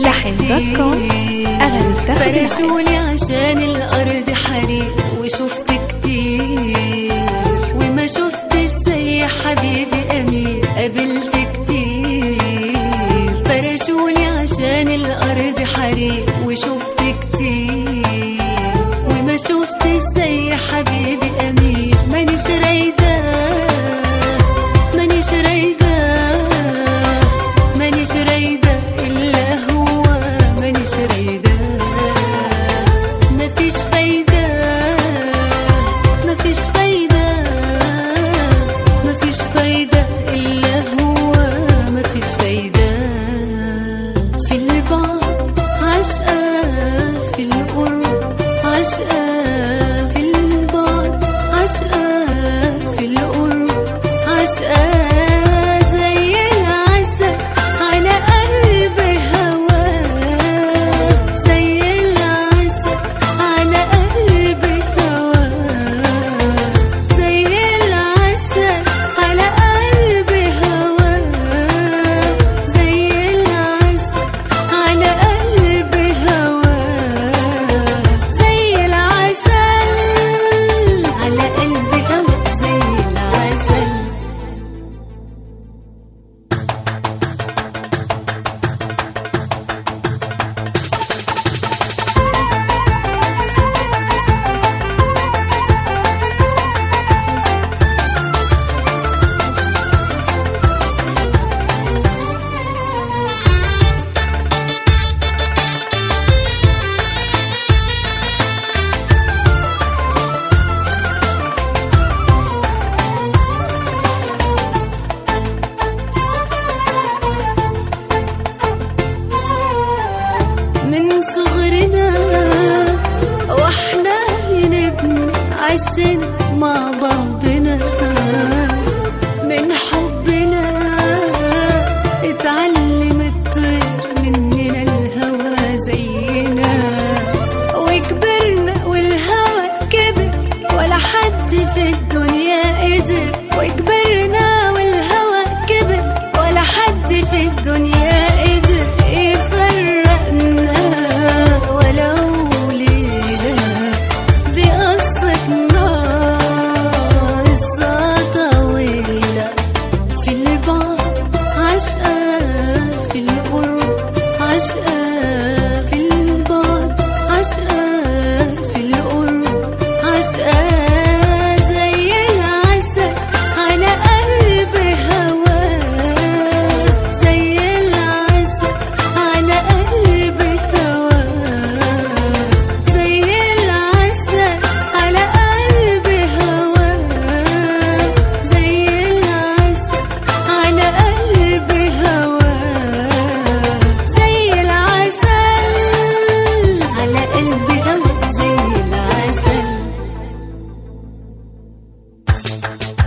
التحن دوت كوم أغاني بتاخد الحياة. فرشولي عشان الأرض حريق وشفت كتير وما شفتش زي حبيبي أمير قابلت كتير فرشولي عشان الأرض حريق وشفت كتير وما شفتش زي حبيبي أمير مانيش رايدة مانيش رايدة مانيش رايدة إلا هو مانيش رايدة مفيش فايدة مفيش فايدة مفيش فايدة إلا هو مفيش فايدة في البعد عشقة في القرب عشقة في البعد عشقة في القرب عشقة زي العسل على قلب هواه زي العسل على قلب هواه زي العسل على قلب هواه زي العسل على قلب هواه زي العسل على قلب هواه زي العسل من صغرنا واحنا نبني عشنا مع بعضنا من حبنا اتعلم الطير مننا الهوى زينا وكبرنا والهوى كبر ولا حد في الدنيا قدر وكبرنا والهوى كبر ولا حد في الدنيا قدر يفرقنا ولو ليلة دي قصتنا قصة طويلة في البعد عشقة في القرب عشقة في البعد عشقة في القرب عشقة زي العسل على قلب هواه زي العسل على قلب هواه زي العسل على قلب هواه زي العسل على قلب هواه زي العسل على قلب هواه زي العسل